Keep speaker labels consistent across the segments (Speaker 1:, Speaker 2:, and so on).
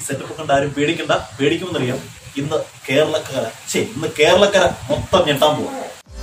Speaker 1: Setup കണ്ട് ആരും പേടിക്കണ്ട പേടിക്കുമെന്നറിയാം ഇന്ന് കേരളക്കര ശരി ഇന്ന് കേരളക്കര മൊത്തം ഞെട്ടാൻ പോവാം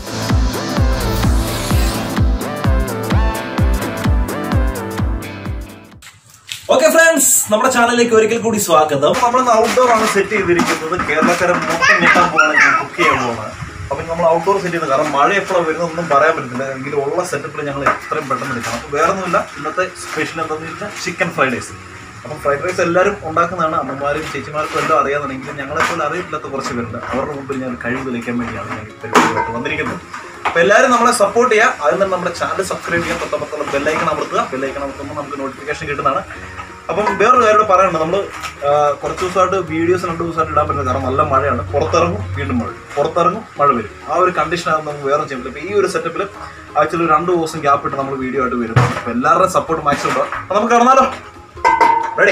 Speaker 1: ഓക്കെ ഫ്രണ്ട്സ് നമ്മുടെ ചാനലിലേക്ക് ഒരിക്കൽ കൂടി സ്വാഗതം നമ്മൾ ഔട്ട്ഡോർ ആണ് സെറ്റ് ചെയ്തിരിക്കുന്നത് കേരളക്കര മൊത്തം ഞെട്ടാൻ പോവാണ് ഞാൻ കുക്ക് ചെയ്യാൻ പോവാണ് അപ്പൊ നമ്മൾ ഔട്ട്ഡോർ സെറ്റ് ചെയ്യുന്നത് കാരണം മഴ എപ്പോഴാണ് വരുന്നതൊന്നും പറയാൻ പറ്റത്തില്ല എങ്കിലും ഉള്ള സെറ്റപ്പിൽ ഞങ്ങൾ എത്രയും പെട്ടെന്ന് എടുക്കണം അപ്പൊ വേറെ ഒന്നുമില്ല ഇന്നത്തെ സ്പെഷ്യൽ എന്താണെന്ന് വെച്ചാൽ ചിക്കൻ ഫ്രൈഡ് റൈസ് അപ്പം ഫ്രൈഡ് റൈസ് എല്ലാവരും ഉണ്ടാക്കുന്നതാണ് അമ്മമാരും ചേച്ചിമാർക്കും എല്ലാം അറിയാമെന്നുണ്ടെങ്കിലും ഞങ്ങളെ പോലെ അറിയില്ലാത്ത കുറച്ച് പേരുണ്ട് അവരുടെ മുമ്പിൽ ഞാൻ കഴിവ് തെളിയിക്കാൻ വേണ്ടിയാണ് ഞാൻ ഇപ്പം വന്നിരിക്കുന്നത് അപ്പൊ എല്ലാവരും നമ്മളെ സപ്പോർട്ട് ചെയ്യുക അതിൽ നിന്ന് നമ്മുടെ ചാനൽ സബ്സ്ക്രൈബ് ചെയ്യാൻ തൊട്ടപ്പുറത്തുള്ള ബെല്ലൈക്കൺ അമർത്തുക ബെല്ലൈക്കൺ അമർത്തുമ്പോൾ നമുക്ക് നോട്ടിഫിക്കേഷൻ കിട്ടുന്നതാണ് അപ്പം വേറൊരു കാര്യം പറയാനുണ്ട് നമ്മൾ കുറച്ച് ദിവസമായിട്ട് വീഡിയോസ് രണ്ട് ദിവസമായിട്ട് ഇടാൻ പറ്റുന്നത് കാരണം നല്ല മഴയാണ് പുറത്തിറങ്ങും വീണ്ടും മഴ പുറത്തിറങ്ങും മഴ വരും ആ ഒരു കണ്ടീഷനാണ് നമുക്ക് വേറെ ചെയ്യാൻ പറ്റില്ല ഇപ്പൊ ഈ ഒരു സെറ്റപ്പിൽ ആക്ച്വലി ഒരു രണ്ട് ദിവസം ഗ്യാപ്പ് ഇട്ട് നമ്മൾ വീഡിയോ ആയിട്ട് വരും അപ്പൊ എല്ലാവരുടെയും സപ്പോർട്ട് മാക്സിമം ഉണ്ടാവും അപ്പൊ നമുക്ക് ഇറങ്ങാലോ റെഡി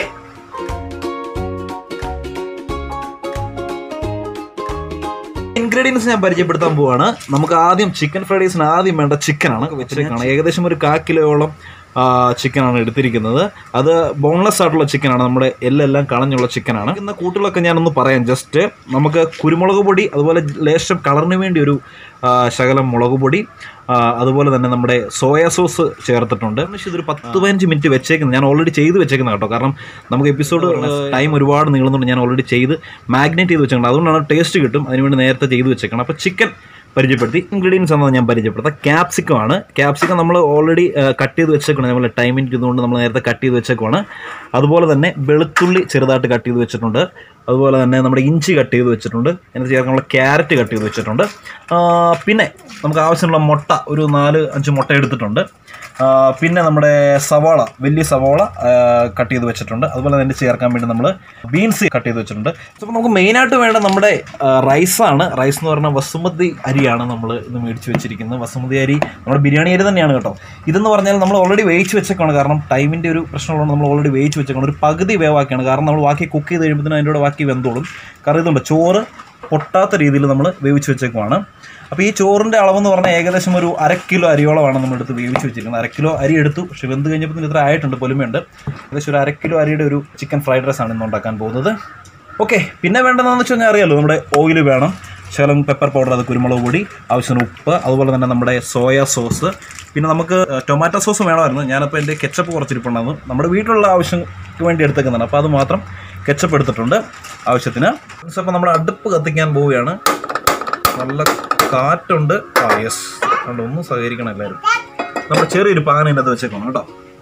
Speaker 1: ഇൻഗ്രീഡിയൻസ് ഞാൻ പരിചയപ്പെടുത്താൻ പോവാണ് നമുക്ക് ആദ്യം ചിക്കൻ ഫ്രൈഡ് റൈസിന് ആദ്യം വേണ്ട ചിക്കനാണ് വെച്ചേക്കാണ് ഏകദേശം ഒരു കാ കിലോയോളം ചിക്കനാണ് എടുത്തിരിക്കുന്നത് അത് ബോൺലെസ് ആയിട്ടുള്ള ചിക്കനാണ് നമ്മുടെ എല്ലെല്ലാം കളഞ്ഞുള്ള ചിക്കനാണ് ഇന്ന കൂട്ടുകളൊക്കെ ഞാനൊന്ന് പറയാം ജസ്റ്റ് നമുക്ക് കുരുമുളക് പൊടി അതുപോലെ ലേശം കളറിന് വേണ്ടി ഒരു ആ, ശകലം മുളക് പൊടി ആ, അതുപോലെ തന്നെ നമ്മുടെ സോയ സോസ് ചേർത്തിട്ടുണ്ട് പക്ഷേ ഇതൊരു പത്ത് പതിനഞ്ച് മിനിറ്റ് വെച്ചേക്കുന്നത് ഞാൻ ഓൾറെഡി ചെയ്ത് വെച്ചേക്കുന്നത് കേട്ടോ കാരണം നമുക്ക് എപ്പിസോഡ് ടൈം ഒരുപാട് നീളുന്നുണ്ട് ഞാൻ ഓൾറെഡി ചെയ്ത് മാഗ്നേറ്റ് ചെയ്ത് വെച്ചേക്കുന്നത് അതുകൊണ്ടാണ് ടേസ്റ്റ് കിട്ടും അതിനുവേണ്ടി നേരത്തെ ചെയ്ത് വെച്ചേക്കണം അപ്പോൾ ചിക്കൻ പരിചയപ്പെടുത്തി ഇൻഗ്രീഡിയൻസ് എന്നത് ഞാൻ പരിചയപ്പെടുത്താം ക്യാപ്സിക്കം ആണ് ക്യാപ്സിക്കം നമ്മൾ ഓൾറെഡി കട്ട് ചെയ്ത് വെച്ചേക്കണം നമ്മൾ ടൈമിന് ഇരുന്നുകൊണ്ട് നമ്മൾ നേരത്തെ കട്ട് ചെയ്ത് വെച്ചേക്കുവാണ് അതുപോലെ തന്നെ വെളുത്തുള്ളി ചെറുതായിട്ട് കട്ട് ചെയ്ത് വെച്ചിട്ടുണ്ട് അതുപോലെ തന്നെ നമ്മുടെ ഇഞ്ചി കട്ട് ചെയ്ത് വെച്ചിട്ടുണ്ട് എന്നിട്ട് ചേർക്കാനുള്ള ക്യാരറ്റ് കട്ട് ചെയ്ത് വെച്ചിട്ടുണ്ട് ആ, പിന്നെ നമുക്ക് ആവശ്യമുള്ള മുട്ട ഒരു നാല് അഞ്ച് മുട്ട എടുത്തിട്ടുണ്ട് ആ, പിന്നെ നമ്മുടെ സവാള വലിയ സവാള കട്ട് ചെയ്ത് വെച്ചിട്ടുണ്ട് അതുപോലെ തന്നെ ചേർക്കാൻ വേണ്ടി നമ്മൾ ബീൻസ് കട്ട് ചെയ്ത് വെച്ചിട്ടുണ്ട് അപ്പോൾ നമുക്ക് മെയിനായിട്ട് വേണ്ട നമ്മുടെ റൈസാണ് റൈസ് എന്ന് പറഞ്ഞാൽ വസുമതി അരിയാണ് നമ്മൾ ഇത് മേടിച്ച് വെച്ചിരിക്കുന്നത് വസുമതി അരി നമ്മുടെ ബിരിയാണി അരി തന്നെയാണ് കേട്ടോ ഇതെന്ന് പറഞ്ഞാൽ നമ്മൾ ഓൾറെഡി വേവിച്ച് വെച്ചേക്കാണ് കാരണം ടൈമിൻ്റെ ഒരു പ്രശ്നമുള്ളതുകൊണ്ട് നമ്മൾ ഓൾറെഡി വേവിച്ച് വെച്ചേക്കാണ് ഒരു പകുതി വേവാക്കിയാണ് കാരണം നമ്മൾ ബാക്കി കുക്ക് ചെയ്ത് കഴിയുമ്പോഴത്തേനും അതിൻ്റെ കൂടെ ബാക്കി വെന്തോളും കാരണം ഇതുണ്ട് ചോറ് പൊട്ടാത്ത രീതിയിൽ നമ്മൾ വേവിച്ച് വെച്ചേക്കുവാണ് അപ്പോൾ ഈ ചോറിൻ്റെ അളവെന്ന് പറഞ്ഞാൽ ഏകദേശം ഒരു അര കിലോ അരിയോളമാണ് നമ്മൾ എടുത്ത് വേവിച്ച് വെച്ചിരിക്കുന്നത് അര കിലോ അരി എടുത്തു പക്ഷേ വെന്ത് കഴിഞ്ഞപ്പോൾ ഇത്ര ആയിട്ടുണ്ട് പൊലിമയുണ്ട് ഏകദേശം ഒരു അര കിലോ അരിയുടെ ഒരു ചിക്കൻ ഫ്രൈഡ് റൈസ് ആണ് ഇന്ന് ഉണ്ടാക്കാൻ പോകുന്നത് ഓക്കെ പിന്നെ വേണ്ടതെന്ന് വെച്ച് കഴിഞ്ഞാൽ അറിയാലോ നമ്മുടെ ഓയിൽ വേണം ശകലം പെപ്പർ പൗഡർ അത് കുരുമുളക് പൊടി ആവശ്യത്തിന് ഉപ്പ് അതുപോലെ തന്നെ നമ്മുടെ സോയ സോസ് പിന്നെ നമുക്ക് ടൊമാറ്റോ സോസ് വേണമായിരുന്നു ഞാനപ്പോൾ എൻ്റെ കെച്ചപ്പ് കുറച്ചിരിപ്പുണ്ടായിരുന്നു നമ്മുടെ വീട്ടിലുള്ള ആവശ്യങ്ങൾക്ക് വേണ്ടി എടുത്തേക്കുന്നതാണ് അപ്പോൾ അത് മാത്രം കെച്ചപ്പ് എടുത്തിട്ടുണ്ട് ആവശ്യത്തിന് അപ്പോൾ നമ്മൾ അടുപ്പ് കത്തിക്കാൻ പോവുകയാണ് നല്ല കാറ്റുണ്ട് ആ യെസ് അതുകൊണ്ട് ഒന്നും സഹകരിക്കണം എല്ലാവരും നമ്മൾ ചെറിയൊരു പാന ഇതിനകത്ത് വെച്ചേക്കണം കേട്ടോ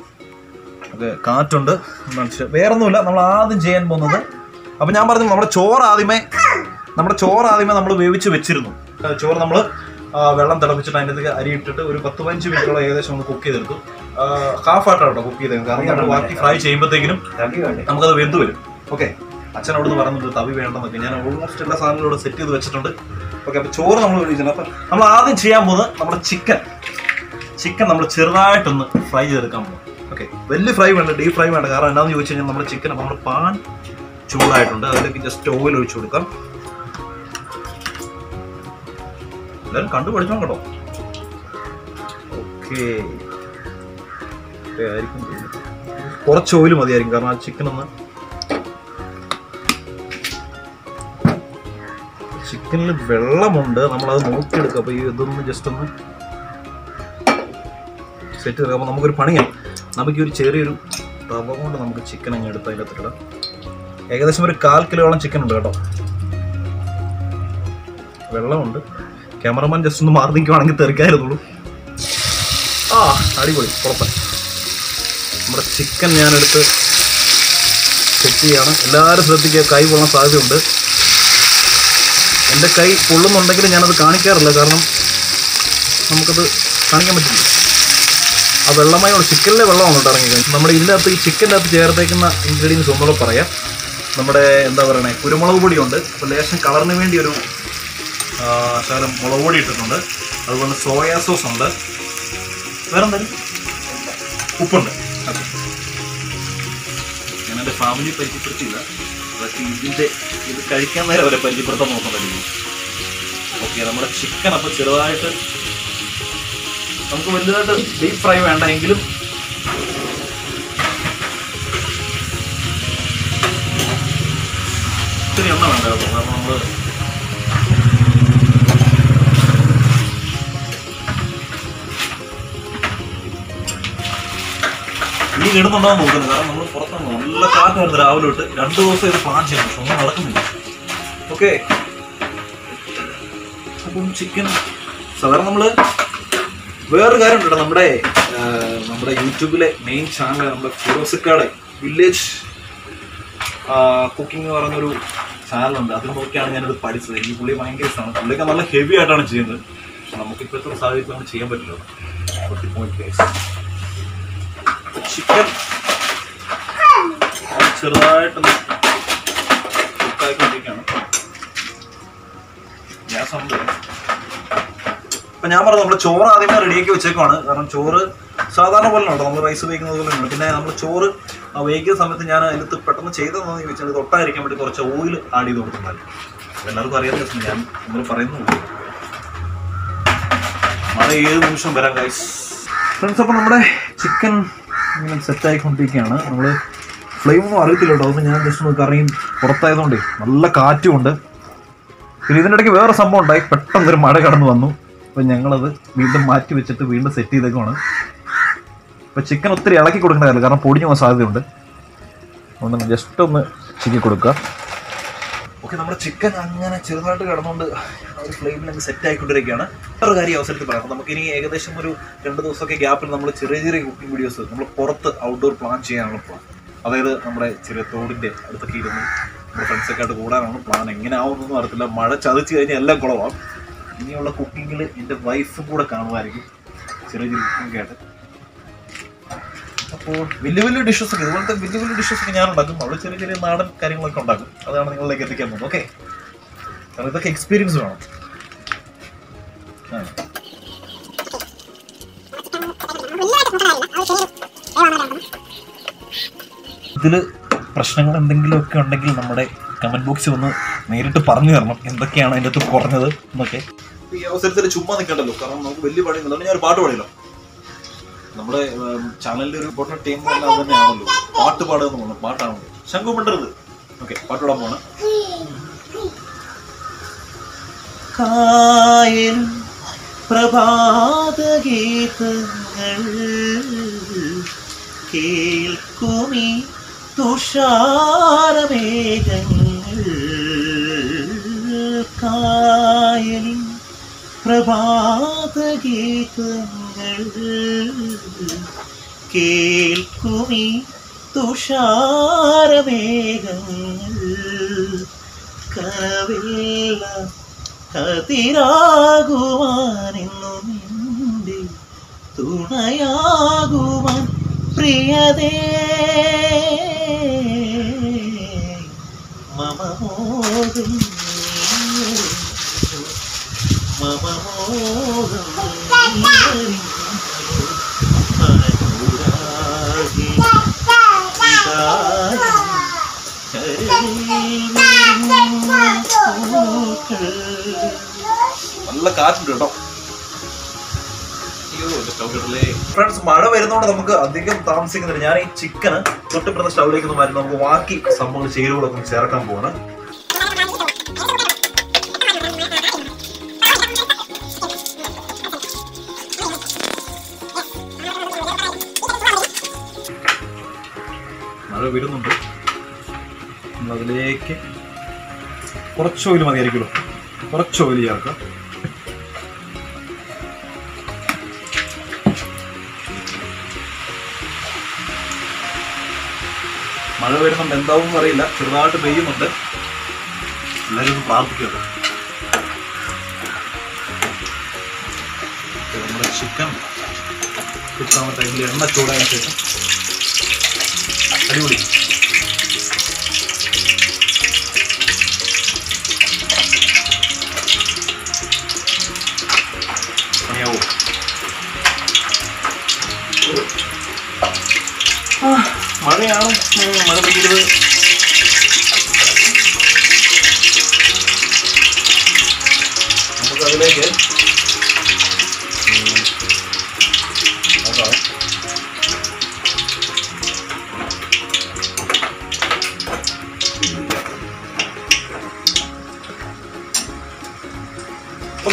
Speaker 1: ഓക്കെ കാറ്റുണ്ട് മനസ്സിലായി വേറൊന്നുമില്ല നമ്മൾ ആദ്യം ചെയ്യാൻ പോകുന്നത് അപ്പം ഞാൻ പറഞ്ഞു നമ്മുടെ ചോറ് ആദ്യമേ നമ്മുടെ ചോറ് ആദ്യമേ നമ്മൾ വേവിച്ച് വെച്ചിരുന്നു ആ, ചോറ് നമ്മൾ വെള്ളം തിളപ്പിച്ചിട്ട് അതിൻ്റെ അരി ഇട്ടിട്ട് ഒരു പത്ത് പതിനഞ്ച് മിനിറ്റോളം ഏകദേശം ഒന്ന് കുക്ക് ചെയ്തെടുത്തു ഹാഫ് ആയിട്ടാണ് കേട്ടോ കുക്ക് ചെയ്തത് കാരണം നമ്മൾ ബാക്കി ഫ്രൈ ചെയ്യുമ്പോഴത്തേക്കിനും നമുക്കത് വെന്ത് വരും ഓക്കെ അച്ഛൻ അവിടുന്ന് പറയുന്നുണ്ട് തവി വേണ്ടെന്നൊക്കെ ഞാൻ ഓൾമോസ്റ്റ് എല്ലാ സാധനങ്ങളും ഇവിടെ സെറ്റ് ചെയ്ത് വെച്ചിട്ടുണ്ട് ഓക്കെ അപ്പോൾ ചോറ് നമ്മൾ കഴിച്ചിട്ടുണ്ട് അപ്പം നമ്മൾ ആദ്യം ചെയ്യാൻ പോകുന്നത് നമ്മുടെ ചിക്കൻ ചിക്കൻ നമ്മൾ ചെറുതായിട്ടൊന്ന് ഫ്രൈ ചെയ്തെടുക്കാൻ പോകും ഓക്കെ വലിയ ഫ്രൈ വേണ്ട ഡീപ് ഫ്രൈ വേണ്ട കാരണം എന്താണെന്ന് ചോദിച്ചു കഴിഞ്ഞാൽ നമ്മുടെ ചിക്കൻ നമ്മുടെ പാൻ ചൂടായിട്ടുണ്ട് അതിലേക്ക് ജസ്റ്റ് ഓയിൽ ഒഴിച്ചു കൊടുക്കാം എല്ലാവരും കണ്ടു പഠിച്ചോ കേട്ടോ ഓക്കെ ആയിരിക്കും തോന്നുന്നു. കുറച്ച് ഓയിൽ മതിയായിരിക്കും കാരണം ആ ചിക്കൻ ഒന്ന് ചിക്കനിൽ വെള്ളമുണ്ട് നമ്മളത് നോക്കിയെടുക്കുക അപ്പോൾ ഈ ഇതൊന്ന് ജസ്റ്റ് ഒന്ന് സെറ്റ് ചെയ്ത് അപ്പോൾ നമുക്കൊരു പണിയാണ് നമുക്ക് ഈ ഒരു ചെറിയൊരു തവ കൊണ്ട് നമുക്ക് ചിക്കൻ അങ്ങ് എടുത്ത് അതിൻ്റെ അകത്തിടാം ഏകദേശം ഒരു കാൽ കിലോളം ചിക്കൻ ഉണ്ട് കേട്ടോ വെള്ളമുണ്ട് ക്യാമറമാൻ ജസ്റ്റ് ഒന്ന് മാറി നിൽക്കുവാണെങ്കിൽ തെറിക്കായിരുന്നുള്ളൂ ആ അടിപൊളി കുഴപ്പം നമ്മുടെ ചിക്കൻ ഞാനെടുത്ത് സെറ്റ് ചെയ്യാണ് എല്ലാവരും ശ്രദ്ധിക്കുക കൈ പൊള്ളാൻ സാധ്യതയുണ്ട് എൻ്റെ കൈ പൊള്ളുന്നുണ്ടെങ്കിലും ഞാനത് കാണിക്കാറില്ല കാരണം നമുക്കത് കാണിക്കാൻ പറ്റില്ല ആ വെള്ളമയമാണ് ചിക്കനിലെ വെള്ളമാണ് കേട്ടോ ഇറങ്ങിയത് നമ്മുടെ ഇതിനകത്ത് ഈ ചിക്കൻ്റെ അകത്ത് ചേർത്തേക്കുന്ന ഇൻഗ്രീഡിയൻസ് ഒന്നുകൂടെ പറയാം നമ്മുടെ എന്താ പറയണേ കുരുമുളക് പൊടിയുണ്ട് അപ്പോൾ ലേശം കളറിന് വേണ്ടി ഒരു ആ, ശകലം മുളക് പൊടി ഇട്ടിട്ടുണ്ട് അതുപോലെ സോയാ സോസ് ഉണ്ട് വേറെ എന്തായാലും ഉപ്പുണ്ട് ഓക്കെ ഞാൻ എൻ്റെ ഫാമിലി പരിചയപ്പെടുത്തിയില്ല അതൊക്കെ ഇതിൻ്റെ ഇത് കഴിക്കാൻ നേരം അവരെ പരിചയപ്പെടുത്താൻ നോക്കുന്നതായിരിക്കും ഓക്കെ നമ്മുടെ ചിക്കൻ അപ്പോൾ ചെറുതായിട്ട് നമുക്ക് വലുതായിട്ട് ഡീപ് ഫ്രൈ വേണ്ട എങ്കിലും എണ്ണ വേണ്ട കേട്ടോ കാരണം നമ്മൾ നീ ഇടുന്നുണ്ടോ എന്ന് നോക്കുന്നത് കാരണം നമ്മൾ പുറത്താണ് നല്ല കാറ്റായിരുന്നു രാവിലെ തൊട്ട് രണ്ട് ദിവസം ഇത് പ്ലാൻ ചെയ്യണം പക്ഷെ ഒന്നും നടക്കുന്നില്ല ഓക്കെ അപ്പം ചിക്കൻ സാധാരണ നമ്മള് വേറൊരു കാര്യം ഉണ്ട് നമ്മുടെ ആ, നമ്മുടെ യൂട്യൂബിലെ മെയിൻ ചാനൽ നമ്മുടെ ഫിറോസിക്കാടെ വില്ലേജ് കുക്കിംഗ് എന്ന് പറയുന്നൊരു ചാനലുണ്ട് അതിൽ നോക്കിയാണ് ഞാനിത് പഠിച്ചത് എനിക്ക് പുള്ളി ഭയങ്കര ഇഷ്ടമാണ് പുള്ളിയൊക്കെ നല്ല ഹെവി ആയിട്ടാണ് ചെയ്യുന്നത് പക്ഷെ നമുക്ക് ഇപ്പോഴത്തെ സാഹചര്യത്തിൽ നമുക്ക് ചെയ്യാൻ പറ്റില്ല ചിക്കൻ ചെറുതായിട്ടൊന്ന് കുക്കായിക്കൊണ്ടിരിക്കുകയാണ് ഗ്യാസ് ഉണ്ട് അപ്പൊ ഞാൻ പറഞ്ഞു നമ്മൾ ചോറ് ആദ്യമേ റെഡിയാക്കി വെച്ചേക്കുവാണ് കാരണം ചോറ് സാധാരണ പോലെ ഉണ്ടോ നമ്മൾ റൈസ് ഉപയോഗിക്കുന്നത് പോലെ ഉണ്ട് പിന്നെ നമ്മൾ ചോറ് ആ വേവിക്കുന്ന സമയത്ത് ഞാൻ അതിനകത്ത് പെട്ടെന്ന് ചെയ്തതെന്ന് ചോദിച്ചാൽ ഇത് ഒട്ടായിരിക്കാൻ വേണ്ടി കുറച്ച് ഓയിൽ ആഡ് ചെയ്ത് കൊടുത്തിട്ടുണ്ടായിരുന്നു അപ്പൊ എല്ലാവർക്കും അറിയാൻ പറ്റും ഞാൻ നമ്മൾ പറയുന്നുള്ളൂ മഴ ഏത് നിമിഷം വരാം ഗൈസ് ഫ്രണ്ട്സ് അപ്പോൾ നമ്മുടെ ചിക്കൻ ഇങ്ങനെ സെറ്റ് ആയിക്കൊണ്ടിരിക്കുകയാണ് നമ്മൾ ഫ്ലെയിം ഒന്നും അറിയത്തില്ല കേട്ടോ അതൊന്നും ഞാൻ ജസ്റ്റ് ഒന്ന് കറിയും പുറത്തായതുകൊണ്ടേ നല്ല കാറ്റുമുണ്ട് പിന്നെ ഇതിൻ്റെ ഇടയ്ക്ക് വേറെ സംഭവം ഉണ്ടായി പെട്ടെന്ന് ഒരു മഴ കടന്നു വന്നു അപ്പോൾ ഞങ്ങളത് വീണ്ടും മാറ്റി വെച്ചിട്ട് വീണ്ടും സെറ്റ് ചെയ്തേക്കുവാണ് അപ്പോൾ ചിക്കൻ ഒത്തിരി ഇളക്കി കൊടുക്കേണ്ട കാര്യമില്ല കാരണം പൊടിഞ്ഞു പോകാൻ സാധ്യതയുണ്ട് അതുകൊണ്ട് ജസ്റ്റ് ഒന്ന് ചിക്കി കൊടുക്കുക ഓക്കെ നമ്മുടെ ചിക്കൻ അങ്ങനെ ചെറുതായിട്ട് കിടന്നുകൊണ്ട് ആ ഒരു ഫ്ലെയിമിൽ അങ്ങ് സെറ്റ് ആയിക്കൊണ്ടിരിക്കുകയാണ് വേറൊരു കാര്യം ഈ അവസരത്തിൽ പറയാം നമുക്ക് ഇനി ഏകദേശം ഒരു രണ്ട് ദിവസമൊക്കെ ഗ്യാപ്പിൽ നമ്മൾ ചെറിയ ചെറിയ കുക്കിംഗ് വീഡിയോസ് നമ്മൾ പുറത്ത് ഔട്ട്ഡോർ പ്ലാൻ ചെയ്യാനുള്ള പ്ലാൻ അതായത് നമ്മുടെ ചെറിയ തോടിൻ്റെ അടുത്തൊക്കെ ഇരുന്ന് നമ്മുടെ ഫ്രണ്ട്സൊക്കെ ആയിട്ട് കൂടാനാണ് പ്ലാൻ എങ്ങനെ ആവുമെന്നൊന്നും അറിയത്തില്ല മഴ ചതിച്ച് കഴിഞ്ഞാൽ എല്ലാം കുളവാം ഇനിയുള്ള കുക്കിങ്ങിൽ എൻ്റെ വൈഫും കൂടെ കാണുമായിരിക്കും ചെറിയ ചെറിയ കുക്കിംഗ് ആയിട്ട് അപ്പോൾ വലിയ വലിയ ഡിഷസ് ഒക്കെ ഇതുപോലത്തെ വലിയ വലിയ ഡിഷസ് ഒക്കെ ഞാൻ ഉണ്ടാക്കും അവിടെ ചെറിയ ചെറിയ നാടൻ കാര്യങ്ങളൊക്കെ ഉണ്ടാക്കും അതാണ് നിങ്ങളിലേക്ക് എത്തിക്കാൻ പോകുന്നത് ഓക്കെ കാരണം ഇതൊക്കെ എക്സ്പീരിയൻസ് വേണം ആ. ഇതില് പ്രശ്നങ്ങൾ എന്തെങ്കിലുമൊക്കെ ഉണ്ടെങ്കിൽ നമ്മുടെ കമന്റ് ബോക്സിൽ ഒന്ന് നേരിട്ട് പറഞ്ഞു തരണം എന്തൊക്കെയാണ് അതിൻ്റെ അകത്ത് കുറഞ്ഞത് എന്നൊക്കെ ഈ അവസരത്തിൽ ചുമ്മാ നിൽക്കണ്ടല്ലോ കാരണം നമുക്ക് വലിയ പണിയുണ്ട് അതുകൊണ്ട് ഞാൻ ഒരു പാട്ട് പാടിയല്ലോ നമ്മുടെ ചാനലിന്റെ ഒരു ഇമ്പോർട്ടൻറ്റ് ടീം തന്നെ അത് തന്നെയാണല്ലോ പാട്ട് പാടുക എന്ന് പറഞ്ഞു പാട്ടാണ് ശംഖു മിണ്ടരുത് ഓക്കെ പാട്ട് പാടാൻ പോണ കായൽ പ്രഭാതഗീതങ്ങൾ കേൾക്കുമീ തുഷാരമേഘങ്ങൾ കായലിൻ പ്രഭാതഗീതങ്ങൾ കേൾക്കുമീ തുഷാരമേഘങ്ങൾ കനവില്ല കതിരാകുവാനെന്നും എൻ്റെ തുണയാകുവാൻ പ്രിയതേ മമ മോഹം മമ മോഹം അനുരാഗി വികാരം നല്ല കാറ്റുണ്ട് കേട്ടോ ഫ്രണ്ട്സ് മഴ വരുന്നതുകൊണ്ട് നമുക്ക് അധികം താമസിക്കുന്നില്ല ഞാൻ ഈ ചിക്കന് തൊട്ടിപ്പുറത്തെ സ്റ്റൗവിലേക്ക് ഒന്ന് മാറ്റി നമുക്ക് ബാക്കി സംഭവങ്ങൾ ചേരുവകളൊക്കെ ഒന്ന് ചേർക്കാൻ പോവാണ് മഴ വരുന്നുണ്ട് നമ്മൾ അതിലേക്ക് കുറച്ച് ഓയിൽ മതിയായിരിക്കുമല്ലോ കുറച്ച് ഓയിൽ ചേർക്കാം മഴ വരുന്നുണ്ട് എന്താവും അറിയില്ല ചെറുതായിട്ട് പെയ്യുന്നുണ്ട് എല്ലാവരും ഒന്ന് പ്രാർത്ഥിക്കുക നമ്മുടെ ചിക്കൻ കിട്ടാൻ ടൈമിൽ എണ്ണ ചൂടായ ശേഷം അടിപൊളി പണിയാവോ ആ, മഴയാണ് ഉം, മഴ പെയ്യരുത് നമുക്ക് അതിലേക്ക് ഉം, നോക്കാം.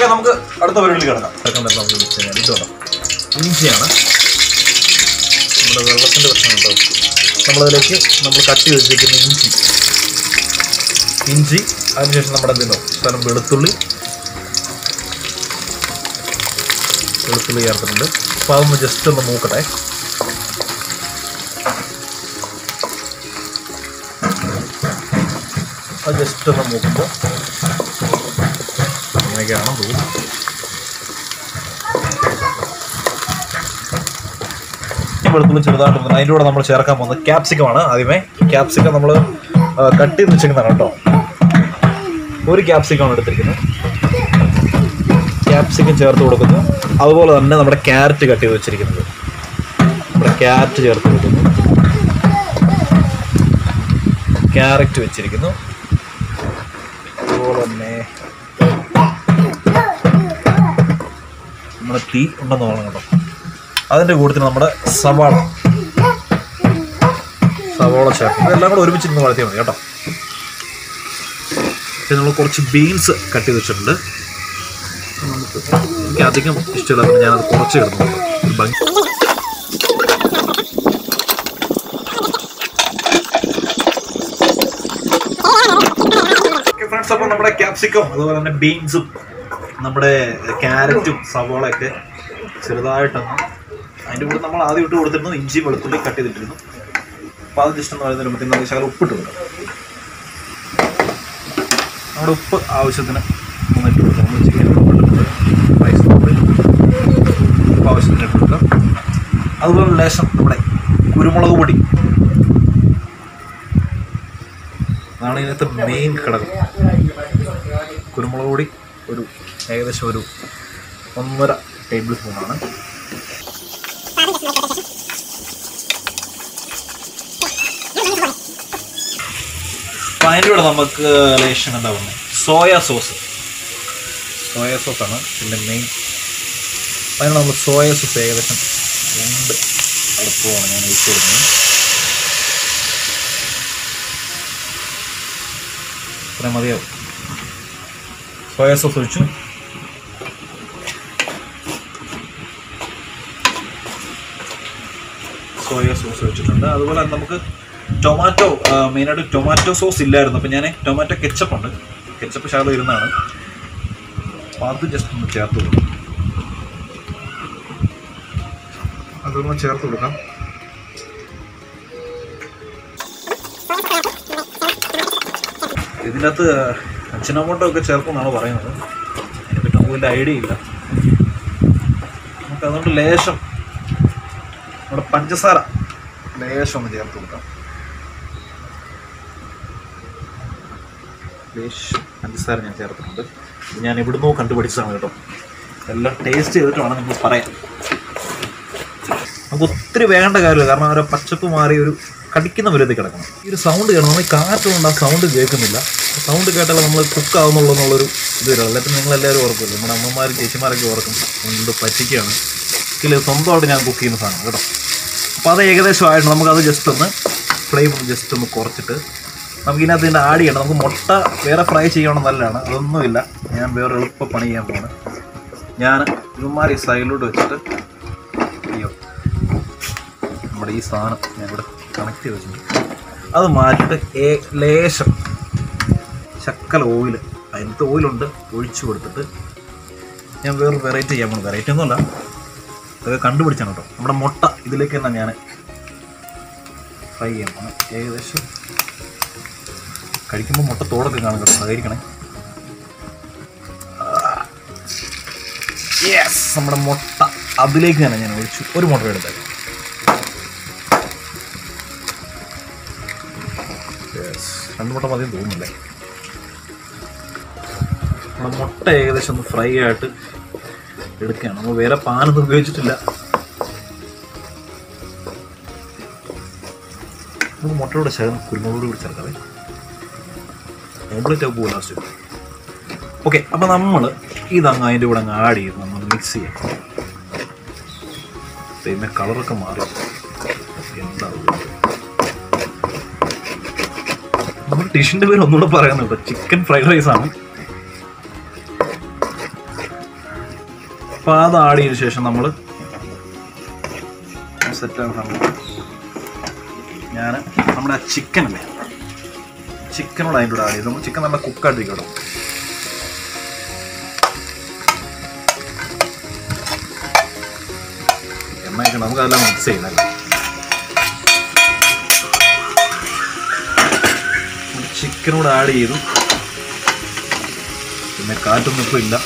Speaker 1: ഓക്കെ നമുക്ക് അടുത്ത പരിപാടിയിൽ കിടക്കാം കിടക്കാൻ നമുക്ക് വെച്ച് കഴിഞ്ഞാൽ ഇതുണ്ട് ഇഞ്ചിയാണ് നമ്മുടെ വെള്ളത്തിൻ്റെ പ്രശ്നം ഉണ്ടോ നമ്മളതിലേക്ക് നമ്മൾ കട്ടി വെച്ചിരിക്കുന്ന ഇഞ്ചി ഇഞ്ചി അതിനുശേഷം നമ്മുടെ എന്തിനോ സ്ഥലം വെളുത്തുള്ളി വെളുത്തുള്ളി ചേർത്തിട്ടുണ്ട് അപ്പോൾ അതൊന്ന് ജസ്റ്റ് ഒന്ന് നോക്കട്ടെ അത് ജസ്റ്റ് ഒന്ന് നോക്കുമ്പോൾ അങ്ങനെയൊക്കെയാണ് തോന്നുന്നു ഈ വെളുത്തുള്ളി ചെറുതായിട്ട് വന്നു അതിൻ്റെ കൂടെ നമ്മൾ ചേർക്കാൻ പോകുന്നത് ക്യാപ്സിക്കം ആണ് ആദ്യമേ ക്യാപ്സിക്കം നമ്മൾ കട്ട് ചെയ്ത് വെച്ചിരിക്കുന്നതാണ് കേട്ടോ ഒരു ക്യാപ്സിക്കം ആണ് എടുത്തിരിക്കുന്നത് ക്യാപ്സിക്കം ചേർത്ത് കൊടുക്കുന്നു അതുപോലെ തന്നെ നമ്മുടെ ക്യാരറ്റ് കട്ട് ചെയ്ത് വെച്ചിരിക്കുന്നത് നമ്മുടെ ക്യാരറ്റ് ചേർത്ത് കൊടുക്കുന്നു ക്യാരറ്റ് വെച്ചിരിക്കുന്നു അതുപോലെ തന്നെ നമ്മുടെ തീ ഉണ്ടെന്ന് തോന്നണം കേട്ടോ അതിൻ്റെ കൂട്ടത്തിൽ നമ്മുടെ സവാള സവാള ചേർക്കും ഇതെല്ലാം കൂടെ ഒരുമിച്ച് നിന്ന് വളർത്തിയാൽ മതി കേട്ടോ പിന്നെ നമ്മൾ കുറച്ച് ബീൻസ് കട്ട് ചെയ്ത് വെച്ചിട്ടുണ്ട് നമുക്ക് എനിക്ക് അധികം ഇഷ്ടമില്ലാത്തത് ഞാനത് കുറച്ച് ഇടുന്നുണ്ട് ഒരു ഭംഗി ഫ്രണ്ട്സ് അപ്പോൾ നമ്മുടെ ക്യാപ്സിക്കം അതുപോലെ തന്നെ ബീൻസും നമ്മുടെ ക്യാരറ്റും സവോളയൊക്കെ ചെറുതായിട്ടൊന്ന് അതിൻ്റെ കൂടെ നമ്മൾ ആദ്യം ഇട്ട് കൊടുത്തിരുന്നു ഇഞ്ചി വെളുത്തുള്ളി കട്ട് ചെയ്തിട്ടിരുന്നു അപ്പോൾ അത് ജസ്റ്റ് ഒന്ന് വരുന്നതിന് മുമ്പ് നമുക്ക് ശകലം ഉപ്പിട്ട് കൊടുക്കാം നമ്മുടെ ഉപ്പ് ആവശ്യത്തിന് ഒന്ന് ഇട്ട് കൊടുക്കാം നമ്മൾ ചിക്കൻ ഉപ്പിട്ടിട്ടുണ്ട് റൈസ് ഉപ്പ് ആവശ്യത്തിന് ഇട്ട് കൊടുക്കാം അതുപോലെ ലേശം നമ്മുടെ കുരുമുളക് പൊടി അതാണ് ഇതിനകത്ത് മെയിൻ ഘടകം കുരുമുളക് പൊടി ഒരു ഏകദേശം ഒരു ഒന്നര ടേബിൾ സ്പൂണാണ് അപ്പം അതിൻ്റെ കൂടെ നമുക്ക് ലേശം എന്താ പറയുന്നത് സോയ സോസ് സോയ സോസാണ് ഇതിൻ്റെ മെയിൻ അതിന് നമ്മൾ സോയ സോസ് ഏകദേശം രണ്ട് അടുപ്പമാണ് ഞാൻ ഒഴിച്ചു കൊടുക്കുന്നത് ഇത്രയും മതിയാവും സോയ സോസ് ഒഴിച്ചു സോയ സോസ് വെച്ചിട്ടുണ്ട് അതുപോലെ തന്നെ നമുക്ക് ടൊമാറ്റോ മെയിനായിട്ട് ടൊമാറ്റോ സോസ് ഇല്ലായിരുന്നു അപ്പം ഞാൻ ടൊമാറ്റോ കെച്ചപ്പ് ഉണ്ട് കെച്ചപ്പ് ശാലം ഇരുന്നാണ് അപ്പോൾ അത് ജസ്റ്റ് ഒന്ന് ചേർത്ത് കൊടുക്കാം അതൊന്ന് ചേർത്ത് കൊടുക്കാം ഇതിനകത്ത് അച്ഛനമോട്ടോ ഒക്കെ ചേർക്കുമെന്നാണ് പറയുന്നത് അതിനെപ്പറ്റി നമുക്ക് വലിയ ഐഡിയ ഇല്ല നമുക്ക് അതുകൊണ്ട് ലേശം നമ്മുടെ പഞ്ചസാര ലേശം ഒന്ന് ചേർത്ത് കൊടുക്കാം ലേശം പഞ്ചസാര ഞാൻ ചേർത്തിട്ടുണ്ട് ഇത് ഞാൻ എവിടുന്നോ കണ്ടുപിടിച്ചതാണ് കേട്ടോ എല്ലാം ടേസ്റ്റ് ചെയ്തിട്ട് വേണം നിങ്ങൾ പറയാൻ നമുക്ക് ഒത്തിരി വേണ്ട കാര്യമില്ല കാരണം അവരെ പച്ചപ്പ് മാറി ഒരു കടിക്കുന്ന വിലത്തിൽ കിടക്കണം ഈ ഒരു സൗണ്ട് കേൾക്കണം നമ്മൾ ഈ കാറ്റുകൊണ്ട് ആ സൗണ്ട് കേൾക്കുന്നില്ല സൗണ്ട് കേട്ടാൽ നമ്മൾ കുക്ക് ആവുന്നുള്ളൂ എന്നുള്ളൊരു ഇത് വരും അല്ലെങ്കിൽ നിങ്ങളെല്ലാവരും ഓർക്കുമല്ലോ നമ്മുടെ അമ്മമാരും ചേച്ചിമാരൊക്കെ ഓർക്കും കൊണ്ട് പറ്റിക്കുകയാണ് ഇല്ല സ്വന്തമായിട്ട് ഞാൻ കുക്ക് ചെയ്യുന്ന സാധനം കേട്ടോ അപ്പോൾ അത് ഏകദേശം ആയിട്ട് നമുക്കത് ജസ്റ്റ് ഒന്ന് ഫ്ലെയിം ജസ്റ്റ് ഒന്ന് കുറച്ചിട്ട് നമുക്ക് ഇതിനകത്ത് ഇതിൻ്റെ ആഡ് ചെയ്യണം നമുക്ക് മുട്ട വേറെ ഫ്രൈ ചെയ്യണം നല്ലതാണ് അതൊന്നുമില്ല ഞാൻ വേറെ എളുപ്പ പണി ചെയ്യാൻ പോവാണ് ഞാൻ ഇവന്മാർ ഈ സൈഡിലോട്ട് വെച്ചിട്ട് അയ്യോ നമ്മുടെ ഈ സാധനം ഞാൻ ഇവിടെ കണക്ട് ചെയ്ത് വെച്ചിട്ടുണ്ട് അത് മാറ്റിയിട്ട് ഏ ലേശം ശക്കല ഓയിൽ അതിനകത്ത് ഓയിലുണ്ട് ഒഴിച്ചു കൊടുത്തിട്ട് ഞാൻ വേറെ വെറൈറ്റി ചെയ്യാൻ പോകുന്നത് വെറൈറ്റി ഒന്നുമല്ല അതൊക്കെ കണ്ടുപിടിച്ചാണ് കേട്ടോ നമ്മുടെ മുട്ട ഇതിലേക്ക് തന്നെ ഞാൻ ഫ്രൈ ചെയ്യാൻ പോകുന്നത് ഏകദേശം കഴിക്കുമ്പോൾ മുട്ട തോടൊക്കെ കാണും കേട്ടോ സഹകരിക്കണേ യെസ് നമ്മുടെ മുട്ട അതിലേക്ക് തന്നെ ഞാൻ ഒഴിച്ചു ഒരു മുട്ട എടുത്തത് യെസ് രണ്ട് മുട്ട മതിയും തോന്നുന്നില്ലേ നമ്മുടെ മുട്ട ഏകദേശം ഒന്ന് ഫ്രൈ ആയിട്ട് എടുക്കുകയാണ് നമ്മൾ വേറെ പാനൊന്നും ഉപയോഗിച്ചിട്ടില്ല നമുക്ക് മുട്ടയുടെ ശകലം കുരുമുളക് കൂടി ചേർക്കാവേ ഓംപ്ലേറ്റ് ആകുമ്പോൾ ലാസ്റ്റ് ഓക്കെ അപ്പോൾ നമ്മൾ ഇതങ്ങ് അതിൻ്റെ കൂടെ അങ്ങ് ആഡ് ചെയ്ത് നമ്മൾ മിക്സ് ചെയ്യാം പിന്നെ കളറൊക്കെ മാറി എന്താ നമ്മുടെ ഡിഷിൻ്റെ പേര് ഒന്നുകൂടെ പറയുന്നുണ്ട് ചിക്കൻ ഫ്രൈഡ് റൈസ് ആണ് അപ്പോൾ അത് ആഡ് ചെയ്ത ശേഷം നമ്മൾ സെറ്റാണ് സംഭവം ഞാൻ നമ്മുടെ ആ ചിക്കൻ അല്ലേ ചിക്കനോട് അതിൻ്റെ കൂടെ ആഡ് ചെയ്ത് നമ്മൾ ചിക്കൻ നല്ല കുക്കായിട്ടിരിക്കട്ടോ എണ്ണയൊക്കെ നമുക്ക് അതെല്ലാം മിക്സ് ചെയ്യുന്നല്ലേ ചിക്കനോട് ആഡ് ചെയ്തു പിന്നെ കാറ്റൊന്നും ഇപ്പോൾ ഇല്ല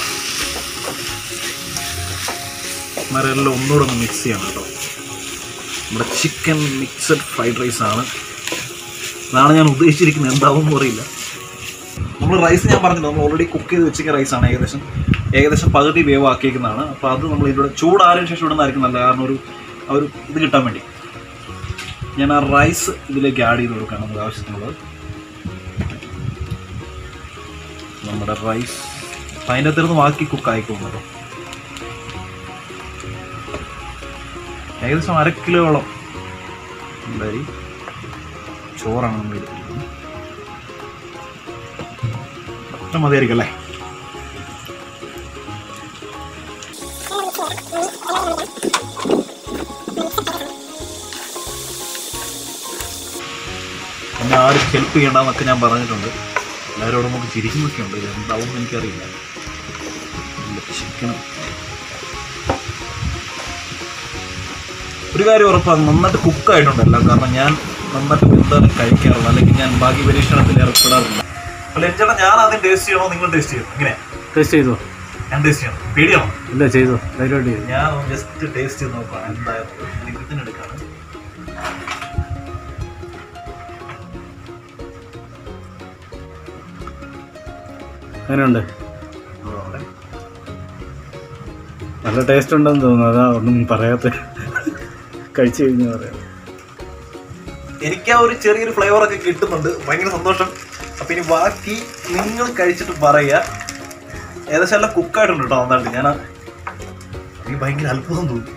Speaker 1: മരെല്ലാം ഒന്നുകൂടെ ഒന്ന് മിക്സ് ചെയ്യണം കേട്ടോ നമ്മുടെ ചിക്കൻ മിക്സഡ് ഫ്രൈഡ് റൈസ് ആണ് അതാണ് ഞാൻ ഉദ്ദേശിച്ചിരിക്കുന്നത് എന്താവും അറിയില്ല നമ്മൾ റൈസ് ഞാൻ പറഞ്ഞില്ല നമ്മൾ ഓൾറെഡി കുക്ക് ചെയ്ത് വെച്ചിരിക്കുന്ന റൈസാണ് ഏകദേശം ഏകദേശം പകുതി വേവ് ആക്കിയേക്കുന്നതാണ് അപ്പോൾ അത് നമ്മൾ ഇതിലൂടെ ചൂടാറിന് ശേഷം ഇടുന്നതായിരിക്കും നല്ല കാരണം ഒരു ആ ഒരു ഇത് കിട്ടാൻ വേണ്ടി ഞാൻ ആ റൈസ് ഇതിലേക്ക് ആഡ് ചെയ്ത് കൊടുക്കുകയാണ് നമുക്ക് ആവശ്യത്തിനുള്ളത് നമ്മുടെ റൈസ് അതിൻ്റെ അകത്തിരുന്ന് ബാക്കി കുക്ക് ആയിക്കോളും കേട്ടോ ഏകദേശം അര കിലോയോളം അരി ചോറാണ് നമ്മൾ എടുക്കുന്നത് അത്ര മതിയായിരിക്കും അല്ലേ എന്നെ ആരും ഹെൽപ്പ് ചെയ്യണ്ടെന്നൊക്കെ ഞാൻ പറഞ്ഞിട്ടുണ്ട് എല്ലാവരോടും നമുക്ക് ചിരിക്കുന്നൊക്കെ ഉണ്ട് ഇത് എന്താവും എന്ന് എനിക്കറിയില്ല ചിക്കനും ഒരു കാര്യം ഉറപ്പാണ് നന്നായിട്ട് കുക്കായിട്ടുണ്ടല്ലോ കാരണം ഞാൻ നന്നായിട്ട് എന്താണ് കഴിക്കാറുള്ളത് അല്ലെങ്കിൽ ഞാൻ ബാക്കി പരീക്ഷണത്തിൽ ഏർപ്പെടാറില്ല അല്ല ചേട്ടാ ഞാൻ ആദ്യം ടേസ്റ്റ് ചെയ്യണോ നിങ്ങൾ ടേസ്റ്റ് ചെയ്യണം ഇങ്ങനെ
Speaker 2: ടേസ്റ്റ് ചെയ്തോ
Speaker 1: ഞാൻ ടേസ്റ്റ് ചെയ്യണം പേടിയാണോ
Speaker 2: ഇല്ല ചെയ്തോ ധൈര്യമായിട്ട് ചെയ്തു
Speaker 1: ഞാൻ ജസ്റ്റ് ടേസ്റ്റ് ചെയ്ത് നോക്കാം എന്തായാലും ഞാൻ ഇതിന് എടുക്കാണ്
Speaker 2: അങ്ങനെയുണ്ട്
Speaker 1: അതുകൊണ്ട്
Speaker 2: നല്ല ടേസ്റ്റ് ഉണ്ടെന്ന് തോന്നുന്നു അതാ ഒന്നും പറയാത്ത കഴിച്ചു കഴിഞ്ഞാൽ പറയാം
Speaker 1: എനിക്ക് ആ ഒരു ചെറിയൊരു ഫ്ലേവർ ഒക്കെ കിട്ടുന്നുണ്ട് ഭയങ്കര സന്തോഷം അപ്പൊ ഇനി ബാക്കി നിങ്ങൾ കഴിച്ചിട്ട് പറയുക ഏകദേശം എല്ലാം കുക്കായിട്ടുണ്ട് കേട്ടോ നന്നായിട്ട് ഞാൻ എനിക്ക് ഭയങ്കര അത്ഭുതം തോന്നി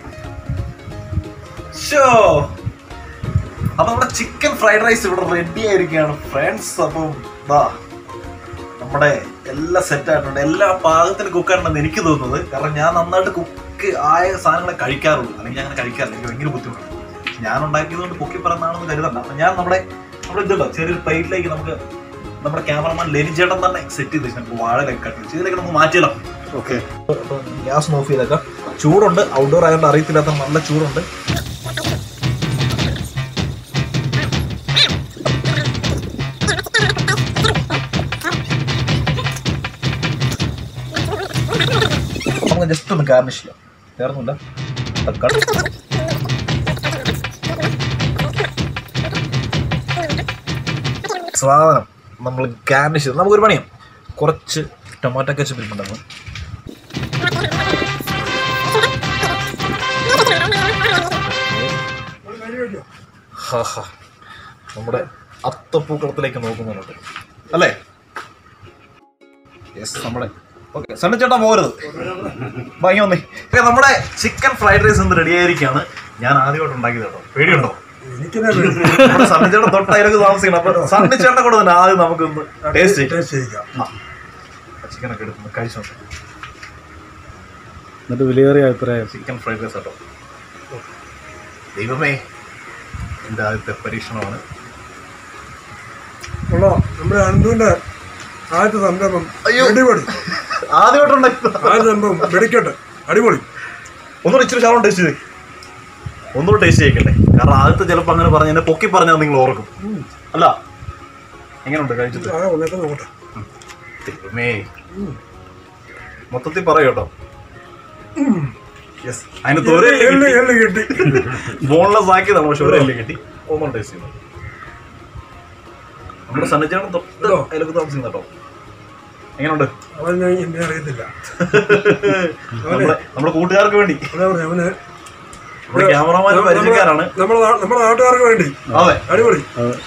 Speaker 1: ഷോ അപ്പൊ നമ്മുടെ ചിക്കൻ ഫ്രൈഡ് റൈസ് ഇവിടെ റെഡി ആയിരിക്കുകയാണ് ഫ്രണ്ട്സ് അപ്പം ദാ നമ്മുടെ എല്ലാം സെറ്റ് ആയിട്ടുണ്ട് എല്ലാ പാകത്തിന് കുക്കായിട്ടുണ്ടെന്ന് എനിക്ക് തോന്നുന്നത് കാരണം ഞാൻ നന്നായിട്ട് കുക്ക് ആയ സാധനങ്ങളെ കഴിക്കാറുള്ളൂ അല്ലെങ്കിൽ ഞാൻ അങ്ങനെ കഴിക്കാറില്ല എനിക്ക് ഭയങ്കര ബുദ്ധിമുട്ടാണ് ഞാൻ ഉണ്ടാക്കിയത് കൊണ്ട് പൊക്കി പറയുന്നതാണെന്ന് കരുതണ്ട അപ്പൊ ഞാൻ നമ്മുടെ നമ്മുടെ ഇതുണ്ടോ ചെറിയൊരു പ്ലേറ്റിലേക്ക് നമുക്ക് നമ്മുടെ ക്യാമറമാൻ ലെനിച്ചേട്ടൻ തന്നെ സെറ്റ് ചെയ്ത് വെച്ചിട്ടുണ്ട് വാഴയിലൊക്കെ കട്ട് വെച്ച് ഇതിലേക്ക് നമുക്ക് മാറ്റിയല്ലോ
Speaker 2: ഓക്കെ
Speaker 1: ഗ്യാസ് ഓഫ് ചെയ്തേക്കാം ചൂടുണ്ട് ഔട്ട്ഡോർ ആയതുകൊണ്ട് അറിയത്തില്ലാത്ത നല്ല ചൂടുണ്ട് നമുക്ക് ജസ്റ്റ് ഒന്ന് ഗാർണിഷ് ചെയ്യാം വേറൊന്നുമില്ല തക്കാളി സാധനം നമ്മൾ ഗാർണിഷ് ചെയ്ത് നമുക്കൊരു പണിയാം കുറച്ച് ടൊമാറ്റോ കച്ചപ്പ് ഇരിപ്പുണ്ടാകും ഹാ നമ്മുടെ അത്തപ്പൂക്കളത്തിലേക്ക് നോക്കുന്നുണ്ട് അല്ലേ യെസ് നമ്മുടെ ഓക്കെ സണ്ണി ചേട്ടാ പോരുത് ഭംഗി വന്നേ ഓക്കെ നമ്മുടെ ചിക്കൻ ഫ്രൈഡ് റൈസ് ഇന്ന് റെഡി ആയിരിക്കാണ് ഞാൻ ആദ്യമായിട്ട് ഉണ്ടാക്കിയത് കേട്ടോ പേടിയുണ്ടോ നമ്മുടെ സണ്ണി ചേട്ടൻ തൊട്ടയിലൊക്കെ താമസിക്കണം അപ്പൊ സണ്ണി ചേട്ടനെ കൂടെ തന്നെ ആദ്യം നമുക്കൊന്ന് ടേസ്റ്റ് ചെയ്യാം ചിക്കനൊക്കെ എടുക്കുന്നു കഴിച്ചു നോക്കാം
Speaker 2: എന്നിട്ട് വിലയേറിയ അഭിപ്രായം
Speaker 1: ചിക്കൻ ഫ്രൈഡ് റൈസ് കേട്ടോ ദൈവമേ എൻ്റെ ആദ്യത്തെ പരീക്ഷണമാണ്
Speaker 3: ഉള്ളോ നമ്മുടെ അനന്തുവിന്റെ ആദ്യത്തെ സംരംഭം
Speaker 1: അയ്യോ.
Speaker 3: അടിപൊളി
Speaker 1: ആദ്യമായിട്ടുണ്ടാക്കി
Speaker 3: ആദ്യത്തെ സംഭവം വെടിക്കട്ടെ അടിപൊളി
Speaker 1: ഒന്നുകൂടെ ഇച്ചിരി ശാലം ടേസ്റ്റ് ചെയ്തേ ഒന്നുകൂടെ ടേസ്റ്റ് ചെയ്യിക്കട്ടെ കാരണം ആദ്യത്തെ ചിലപ്പോൾ അങ്ങനെ പറഞ്ഞ എന്നെ പൊക്കി പറഞ്ഞാൽ നിങ്ങൾ ഓർക്കും അല്ല എങ്ങനെയുണ്ട് കഴിച്ചിട്ട്
Speaker 3: ആ ഒന്നൊക്കെ നോക്കട്ടെ
Speaker 1: ദൈവമേ മൊത്തത്തിൽ പറയൂ കേട്ടോ യെസ് അതിന് തോര
Speaker 3: എള്ളി എള്ളി കിട്ടി
Speaker 1: ബോൺലെസ് ആക്കിയതാണ് പക്ഷെ ഒരു എല്ലാം കിട്ടി ഒന്നും ടേസ്റ്റ് ചെയ്യുന്നു നമ്മുടെ സന്നിച്ചാണ് തൊട്ട് അതിലൊക്കെ താമസിക്കുന്ന കേട്ടോ എങ്ങനെയുണ്ട്
Speaker 3: അവൻ ഞാൻ എന്നെ അറിയത്തില്ല
Speaker 1: നമ്മുടെ നമ്മുടെ കൂട്ടുകാർക്ക് വേണ്ടി
Speaker 3: അതാ പറഞ്ഞ അവന്
Speaker 1: നമ്മുടെ ക്യാമറമാൻ പരിചയക്കാരാണ്
Speaker 3: നമ്മുടെ നാ- നമ്മുടെ നാട്ടുകാർക്ക് വേണ്ടി
Speaker 1: അതെ
Speaker 3: അടിപൊളി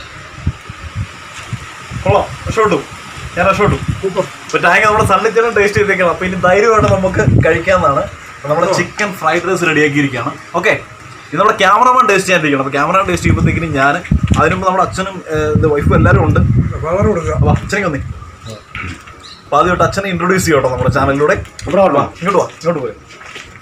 Speaker 1: കൊള്ളാം രക്ഷപ്പെട്ടു ഞാൻ രക്ഷപ്പെട്ടു
Speaker 3: സൂപ്പർ
Speaker 1: അപ്പൊ ടാങ്ക് നമ്മുടെ സണ്ണിച്ചേട്ടൻ ടേസ്റ്റ് ചെയ്തേക്കണം അപ്പൊ ഇനി ധൈര്യമായിട്ട് നമുക്ക് കഴിക്കാവുന്നതാണ് അപ്പൊ നമ്മുടെ ചിക്കൻ ഫ്രൈഡ് റൈസ് റെഡിയാക്കിയിരിക്കുകയാണ് ഓക്കെ ഇത് നമ്മുടെ ക്യാമറമാൻ ടേസ്റ്റ് ചെയ്യാനിരിക്കണം അപ്പൊ ക്യാമറമാൻ ടേസ്റ്റ് ചെയ്യുമ്പോഴത്തേക്കിനും ഞാൻ അതിന് മുമ്പ് നമ്മുടെ അച്ഛനും വൈഫും എല്ലാവരും ഉണ്ട്
Speaker 3: വളരെ കൊടുക്കുക
Speaker 1: അപ്പൊ അച്ഛനെ വന്നേ അപ്പൊ ആദ്യമായിട്ട് അച്ഛനെ ഇൻട്രൊഡ്യൂസ് ചെയ്യട്ടോ നമ്മുടെ ചാനലിലൂടെ വാ, ഇങ്ങോട്ട് വാ ഇങ്ങോട്ട് പോയി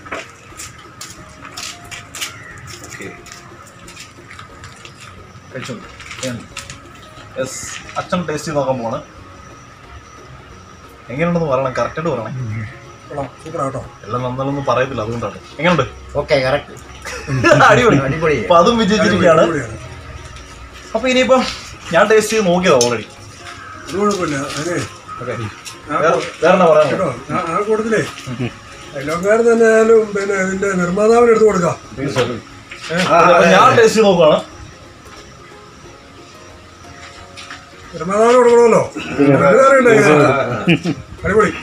Speaker 1: കഴിച്ചോളൂ യെസ് അച്ഛൻ ടേസ്റ്റ് ചെയ്ത് നോക്കാൻ പോവാണ് എങ്ങനെയുണ്ടെന്ന് പറയണം കറക്റ്റായിട്ട് പറയണം
Speaker 3: കൊള്ളാം സൂപ്പർ ആട്ടോ
Speaker 1: എല്ലാം നന്നാലൊന്നും പറയത്തില്ല അതുകൊണ്ടാണ് എങ്ങനെയുണ്ട്
Speaker 4: ഓക്കെ കറക്റ്റ്
Speaker 1: അടിപൊളി
Speaker 4: അടിപൊളി
Speaker 1: അപ്പൊ അതും വിജയിച്ചിരിക്കുകയാണ്
Speaker 3: അടിപൊളിയാണ്.
Speaker 1: അപ്പൊ ഇനിയിപ്പം ഞാൻ ടേസ്റ്റ് ചെയ്ത് നോക്കിയതാ ഓൾറെഡി
Speaker 3: ഒരു കുഴപ്പമില്ല അതിനെ
Speaker 1: ഓക്കെ
Speaker 3: ആ
Speaker 1: വേറെ വേറെ എന്നാ പറയാനുള്ളത്
Speaker 3: കേട്ടോ ആ- ആ കൂട്ടത്തിലേ അയലോക്കാരൻ തന്നെ ആയാലും പിന്നെ ഇതിന്റെ നിർമ്മാതാവിന് എടുത്തു കൊടുക്കാം
Speaker 1: അപ്പൊ ഞാൻ ടേസ്റ്റ് ചെയ്ത് നോക്കുവാണ്
Speaker 3: നിർമ്മാതാവിന് കൊടുക്കണമല്ലോ എല്ലാവരും ഉണ്ട് ഇങ്ങനെ. അടിപൊളി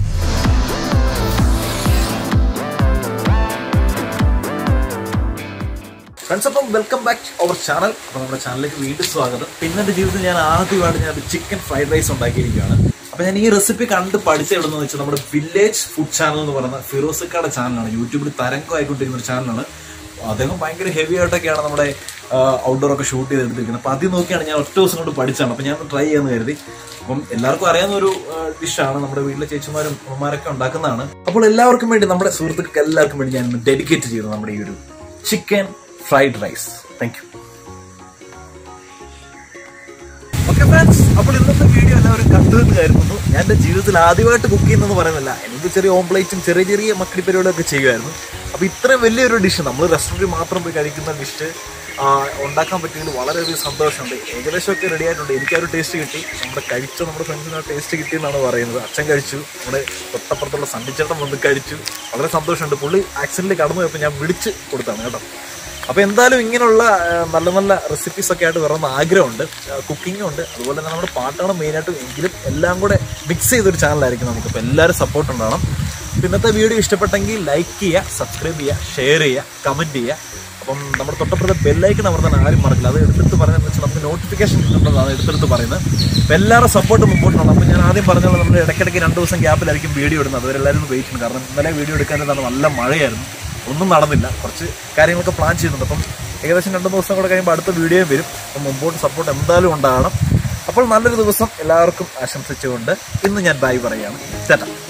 Speaker 1: ഫ്രണ്ട്സ് അപ്പം വെൽക്കം ബാക്ക് അവർ ചാനൽ അപ്പോൾ നമ്മുടെ ചാനലിലേക്ക് വീണ്ടും സ്വാഗതം പിന്നെ എൻ്റെ ജീവിതത്തിൽ ഞാൻ ആദ്യമായിട്ട് ഞാൻ ചിക്കൻ ഫ്രൈഡ് റൈസ് ഉണ്ടാക്കിയിരിക്കുകയാണ് അപ്പോൾ ഞാൻ ഈ റെസിപ്പി കണ്ട് പഠിച്ച എവിടെ നിന്ന് വെച്ചാൽ നമ്മുടെ വില്ലേജ് ഫുഡ് ചാനൽ എന്ന് പറയുന്ന ഫിറോസിക്കയുടെ ചാനലാണ് യൂട്യൂബിൽ തരംഗമായിക്കൊണ്ടിരിക്കുന്ന ഒരു ചാനലാണ് അദ്ദേഹം ഭയങ്കര ഹെവി ആയിട്ടൊക്കെയാണ് നമ്മുടെ ഔട്ട്ഡോർ ഒക്കെ ഷൂട്ട് ചെയ്തെടുത്തിരിക്കുന്നത് അപ്പോൾ ആദ്യം നോക്കിയാണ് ഞാൻ ഒറ്റ ദിവസം കൊണ്ട് പഠിച്ചാണ് അപ്പോൾ ഞാൻ ട്രൈ ചെയ്യാമെന്ന് കരുതി അപ്പം എല്ലാവർക്കും അറിയാവുന്ന ഒരു ഡിഷാണ് നമ്മുടെ വീട്ടിലെ ചേച്ചിമാരും അമ്മമാരൊക്കെ ഉണ്ടാക്കുന്നതാണ് അപ്പോൾ എല്ലാവർക്കും വേണ്ടി നമ്മുടെ സുഹൃത്തുക്കൾക്ക് എല്ലാവർക്കും വേണ്ടി ഞാൻ ഡെഡിക്കേറ്റ് ചെയ്തു നമ്മുടെ ഈ ഒരു chicken fried rice thank you okay friends അപ്പോൾ ഇന്നത്തെ വീഡിയോ എല്ലാവരും കണ്ടു എന്ന് കരുതുന്നു ഞാൻ എൻ്റെ ജീവിതത്തിൽ ആദ്യമായിട്ട് കുക്ക് ചെയ്യുന്നെന്ന് പറയുന്നില്ല എനിക്ക് ചെറിയ ഓംപ്ലേറ്റും ചെറിയ ചെറിയ മക്കടി പരിപാടിയൊക്കെ ചെയ്യുമായിരുന്നു അപ്പോൾ ഇത്രയും വലിയൊരു ഡിഷ് നമ്മൾ റെസ്റ്റോറൻറ്റിൽ മാത്രം പോയി കഴിക്കുന്ന ഡിഷ് ഉണ്ടാക്കാൻ പറ്റിയതിൽ വളരെയധികം സന്തോഷമുണ്ട് ഏകദേശമൊക്കെ റെഡി ആയിട്ടുണ്ട് എനിക്ക് ആ ഒരു ടേസ്റ്റ് കിട്ടി നമ്മുടെ കഴിച്ച നമ്മുടെ ഫ്രണ്ട്സിന് ആ ടേസ്റ്റ് കിട്ടിയെന്നാണ് പറയുന്നത് അച്ഛൻ കഴിച്ചു നമ്മുടെ തൊട്ടപ്പുറത്തുള്ള സണ്ണിച്ചേട്ടൻ വന്ന് കഴിച്ചു വളരെ സന്തോഷമുണ്ട് പുള്ളി ആക്സിഡൻറ്റിൽ കടന്നു പോയപ്പോൾ ഞാൻ വിളിച്ച് കൊടുത്താണ് കേട്ടോ അപ്പോൾ എന്തായാലും ഇങ്ങനെയുള്ള ആ, നല്ല നല്ല റെസിപ്പീസ് ഒക്കെ ആയിട്ട് വരണമെന്ന് ആഗ്രഹമുണ്ട് കുക്കിംഗ് ഉണ്ട് അതുപോലെ തന്നെ നമ്മുടെ പാട്ടാണ് മെയിനായിട്ട് എങ്കിലും എല്ലാം കൂടെ മിക്സ് ചെയ്തൊരു ചാനലായിരിക്കും നമുക്ക് അപ്പോൾ എല്ലാവരും സപ്പോർട്ട് ഉണ്ടാവണം അപ്പോൾ ഇന്നത്തെ വീഡിയോ ഇഷ്ടപ്പെട്ടെങ്കിൽ ലൈക്ക് ചെയ്യുക സബ്സ്ക്രൈബ് ചെയ്യുക ഷെയർ ചെയ്യുക കമൻറ്റ് ചെയ്യുക അപ്പം നമ്മുടെ തൊട്ടപ്പുറത്തെ ബെല്ലൈക്കൺ അമർത്താൻ ആരും മറക്കില്ല അത് എടുത്തെടുത്ത് പറയുന്നത് വെച്ചാൽ നമുക്ക് നോട്ടിഫിക്കേഷൻ കിട്ടുന്നതാണ് എടുത്തെടുത്ത് പറയുന്നത് അപ്പോൾ എല്ലാവരും സപ്പോർട്ട് മുമ്പോട്ടാണ് അപ്പോൾ ഞാൻ ആദ്യം പറഞ്ഞത് നമ്മൾ ഇടയ്ക്കിടയ്ക്ക് രണ്ട് ദിവസം ഗ്യാപ്പിലായിരിക്കും വീഡിയോ ഇടുന്നത് അതുവരെ എല്ലാവരും ഒന്ന് വെയിറ്റ് ചെയ്യണം കാരണം ഇന്നലെ വീഡിയോ എടുക്കാനാണ് നല്ല മഴയായിരുന്നു ഒന്നും നടന്നില്ല കുറച്ച് കാര്യങ്ങളൊക്കെ പ്ലാൻ ചെയ്യുന്നുണ്ട് അപ്പം ഏകദേശം രണ്ട് ദിവസം കൂടെ കഴിയുമ്പോൾ അടുത്ത വീഡിയോയും വരും അപ്പം മുമ്പോട്ട് സപ്പോർട്ട് എന്തായാലും ഉണ്ടാകണം അപ്പോൾ നല്ലൊരു ദിവസം എല്ലാവർക്കും ആശംസിച്ചുകൊണ്ട് ഇന്ന് ഞാൻ ബൈ പറയുകയാണ് ചേട്ടാ